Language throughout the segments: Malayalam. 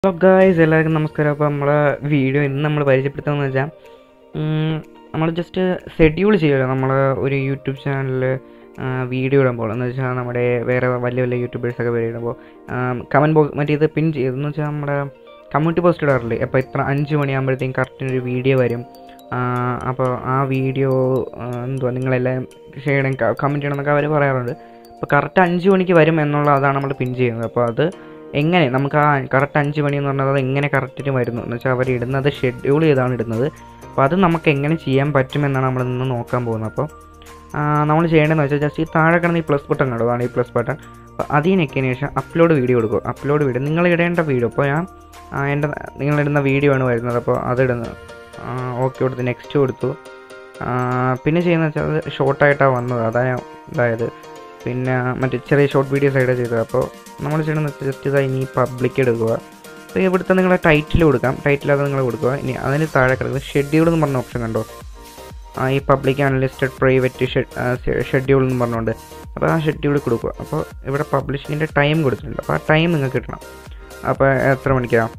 ഹലോ ഗായ്സ് എല്ലാവർക്കും നമസ്കാരം അപ്പോൾ നമ്മളെ വീഡിയോ ഇന്ന് നമ്മൾ പരിചയപ്പെടുത്തുന്നത് വെച്ചാൽ നമ്മൾ ജസ്റ്റ് ഷെഡ്യൂൾ ചെയ്യുമല്ലോ നമ്മൾ ഒരു യൂട്യൂബ് ചാനലിൽ വീഡിയോ ഇടുമ്പോൾ എന്ന് വെച്ചാൽ നമ്മുടെ വേറെ വലിയ വലിയ യൂട്യൂബേഴ്സൊക്കെ വീഡിയോ ഇടുമ്പോൾ കമൻറ്റ് ബോക്സ് മറ്റേ ഇത് പിൻ ചെയ്തെന്ന് വെച്ചാൽ നമ്മുടെ കമ്മ്യൂണിറ്റി പോസ്റ്റ് ഇടാറില്ലേ അപ്പോൾ ഇത്ര അഞ്ച് മണിയാകുമ്പോഴത്തേക്കും കറക്റ്റിന് ഒരു വീഡിയോ വരും അപ്പോൾ ആ വീഡിയോ എന്തുവാ നിങ്ങളെല്ലാം ചെയ്യണം കമൻറ്റ് ചെയ്യണം എന്നൊക്കെ അവർ പറയാറുണ്ട് അപ്പോൾ കറക്റ്റ് അഞ്ച് മണിക്ക് വരും എന്നുള്ള അതാണ് നമ്മൾ പിൻ ചെയ്യുന്നത് അപ്പോൾ അത് എങ്ങനെ നമുക്ക് ആ കറക്റ്റ് അഞ്ച് മണി എന്ന് പറഞ്ഞത് അത് എങ്ങനെ കറക്റ്റിന് വരുന്നു എന്ന് വെച്ചാൽ അവർ ഇടുന്നത് ഷെഡ്യൂൾ ചെയ്താണ് ഇടുന്നത് അപ്പോൾ അത് നമുക്ക് എങ്ങനെ ചെയ്യാൻ പറ്റുമെന്നാണ് നമ്മൾ ഇന്ന് നോക്കാൻ പോകുന്നത് അപ്പോൾ നമ്മൾ ചെയ്യേണ്ടതെന്ന് വെച്ചാൽ ജസ്റ്റ് ഈ താഴെ കിടന്ന് ഈ പ്ലസ് ബട്ടൺ കണ്ടോ അതാണ് ഈ പ്ലസ് ബട്ടൺ അപ്പോൾ അതിൽ ഞെക്കിയതിന് ശേഷം അപ്ലോഡ് വീഡിയോ കൊടുക്കും അപ്ലോഡ് വീഡിയോ നിങ്ങൾ ഇടേണ്ട വീഡിയോ അപ്പോൾ ഞാൻ എൻ്റെ നിങ്ങളിടുന്ന വീഡിയോ ആണ് വരുന്നത് അപ്പോൾ അതിടുന്നത് ഓക്കെ കൊടുത്ത് നെക്സ്റ്റ് കൊടുത്തു പിന്നെ ചെയ്യുന്നത് വെച്ചാൽ അത് ഷോർട്ടായിട്ടാണ് വന്നത് അതാണ് ഞാൻ ഇതായത് പിന്നെ മറ്റേ ചെറിയ ഷോർട്ട് വീഡിയോസ് ആയിട്ട് ചെയ്തത് അപ്പോൾ നമ്മൾ ചെയ്യണമെന്ന് വെച്ചാൽ ജസ്റ്റ് ഇതാ ഇനി പബ്ലിക് എടുക്കുക അപ്പോൾ ഇവിടുത്തെ നിങ്ങളെ ടൈറ്റിൽ കൊടുക്കാം ടൈറ്റിൽ അത് നിങ്ങൾ കൊടുക്കുക ഇനി അതിന് താഴെ കിടക്കുന്നത് ഷെഡ്യൂൾ എന്ന് പറഞ്ഞ ഓപ്ഷൻ കണ്ടോ ആ ഈ പബ്ലിക് അൺലിസ്റ്റഡ് പ്രൈവറ്റ് ഷെഡ്യൂൾ എന്ന് പറഞ്ഞുകൊണ്ട് അപ്പോൾ ആ ഷെഡ്യൂൾ കൊടുക്കുക അപ്പോൾ ഇവിടെ പബ്ലിഷിങ്ങിൻ്റെ ടൈം കൊടുത്തിട്ടുണ്ട് അപ്പോൾ ആ ടൈം നിങ്ങൾക്ക് കിട്ടണം അപ്പോൾ എത്ര മണിക്കാണ്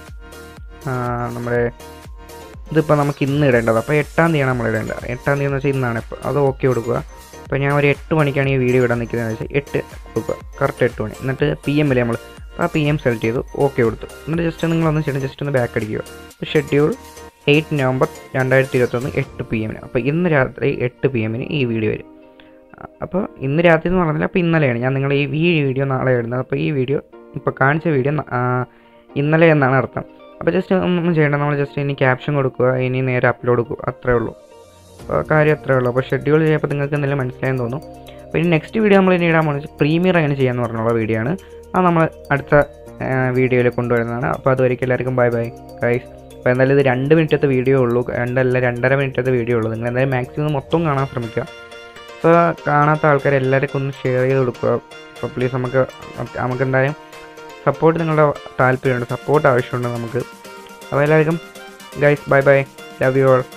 നമ്മുടെ ഇതിപ്പോൾ നമുക്ക് ഇന്ന് ഇടേണ്ടത് അപ്പോൾ എട്ടാം തീയതിയാണ് നമ്മൾ ഇടേണ്ടത് എട്ടാം തീയതി എന്ന് വെച്ചാൽ ഇന്നാണ് ഇപ്പോൾ അത് ഓക്കെ കൊടുക്കുക അപ്പോൾ ഞാൻ ഒരു എട്ട് മണിക്കാണ് ഈ വീഡിയോ ഇടാൻ നിൽക്കുന്നത് വെച്ചാൽ എട്ട് കൊടുക്കുക കറക്റ്റ് എട്ട് മണി എന്നിട്ട് പി എമ്മിൽ നമ്മൾ ആ പി എം സെലക്ട് ചെയ്തു ഓക്കെ കൊടുത്തു എന്നിട്ട് ജസ്റ്റ് നിങ്ങളൊന്ന് ചെയ്യണം ജസ്റ്റ് ഒന്ന് ബാക്ക് അടിക്കുക അപ്പോൾ ഷെഡ്യൂൾ എയ്റ്റ് നവംബർ രണ്ടായിരത്തി ഇരുപത്തൊന്ന് എട്ട് പി എമ്മിന് അപ്പോൾ ഇന്ന് രാത്രി എട്ട് പി എമ്മിന് ഈ വീഡിയോ വരും അപ്പോൾ ഇന്ന് രാത്രി എന്ന് പറഞ്ഞില്ല അപ്പോൾ ഇന്നലെയാണ് ഞാൻ നിങ്ങൾ ഈ വീഡിയോ നാളെ ഇടുന്നത് അപ്പോൾ ഈ വീഡിയോ ഇപ്പോൾ കാണിച്ച വീഡിയോ ഇന്നലെ എന്നാണ് അർത്ഥം അപ്പോൾ ജസ്റ്റ് ഒന്നും ചെയ്യേണ്ട നമ്മൾ ജസ്റ്റ് ഇനി ക്യാപ്ഷൻ കൊടുക്കുക ഇനി നേരെ അപ്ലോഡ് കൊടുക്കുക അത്രേ ഉള്ളൂ അപ്പോൾ കാര്യം അത്രേ ഉള്ളൂ അപ്പോൾ ഷെഡ്യൂൾ ചെയ്യുമ്പോൾ നിങ്ങൾക്ക് എന്തെങ്കിലും മനസ്സിലായെന്ന് തോന്നും അപ്പോൾ ഇനി നെക്സ്റ്റ് വീഡിയോ നമ്മൾ ഇനി ഇടാൻ പോകുന്നത് പ്രീമിയർ എങ്ങനെ ചെയ്യാമെന്ന് പറഞ്ഞുള്ള വീഡിയോ ആണ് അത് നമ്മൾ അടുത്ത വീഡിയോയിൽ കൊണ്ടുവരുന്നതാണ് അപ്പോൾ അതുവരെയ്ക്കും എല്ലാവർക്കും ബൈ ബൈ ഗൈസ് അപ്പോൾ എന്തായാലും ഇത് രണ്ട് മിനിറ്റത്തെ വീഡിയോ ഉള്ളൂ രണ്ടല്ല രണ്ടര മിനിറ്റത്തെ വീഡിയോ ഉള്ളൂ നിങ്ങൾ എന്തായാലും മാക്സിമം മൊത്തം കാണാൻ ശ്രമിക്കുക അപ്പോൾ കാണാത്ത ആൾക്കാർ എല്ലാവർക്കും ഒന്ന് ഷെയർ ചെയ്ത് കൊടുക്കുക അപ്പോൾ പ്ലീസ് നമുക്ക് നമുക്ക് എന്തായാലും സപ്പോർട്ട് നിങ്ങളുടെ താല്പര്യമുണ്ട് സപ്പോർട്ട് ആവശ്യമുണ്ട് നമുക്ക് അപ്പോൾ എല്ലാവർക്കും guys bye bye love you all